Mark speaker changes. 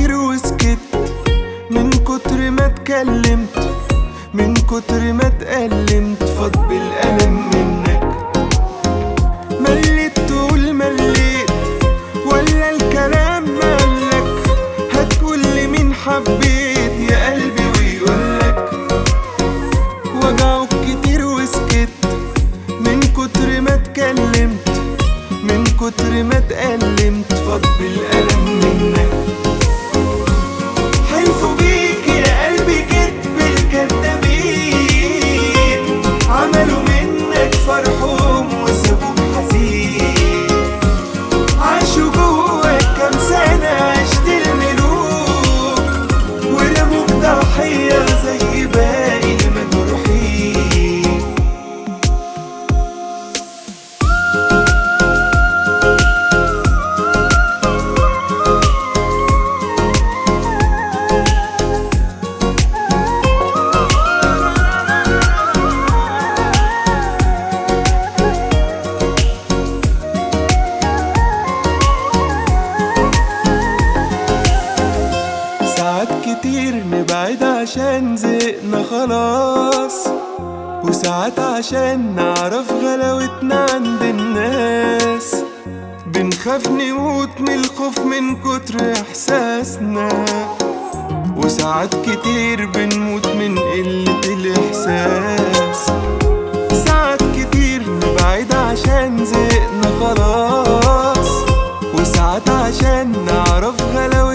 Speaker 1: كتير وسكت من كتر ما اتكلمت من كتر ما اتألمت فاض بالألم منك مليت تقول مليت ولا الكلام مالك هتقول لي مين حبيت يا قلبي ويقولك وجعك كتير وسكت من كتر ما اتكلمت من كتر ما اتألمت فاض بالألم منك حلفوا بيك يا قلبي كدب الكدابين عملوا منك فرحهم وسابوك حزين عاشوا جواك كام سنة عشت الملوك ورموك ضحية زي باقي المجروحين ساعات كتير نبعد عشان زهقنا خلاص وساعات عشان نعرف غلاوتنا عند الناس بنخاف نموت من الخوف من كتر احساسنا وساعات كتير بنموت من قلة الإحساس ساعات كتير نبعد عشان زهقنا خلاص وساعات عشان نعرف غلاوة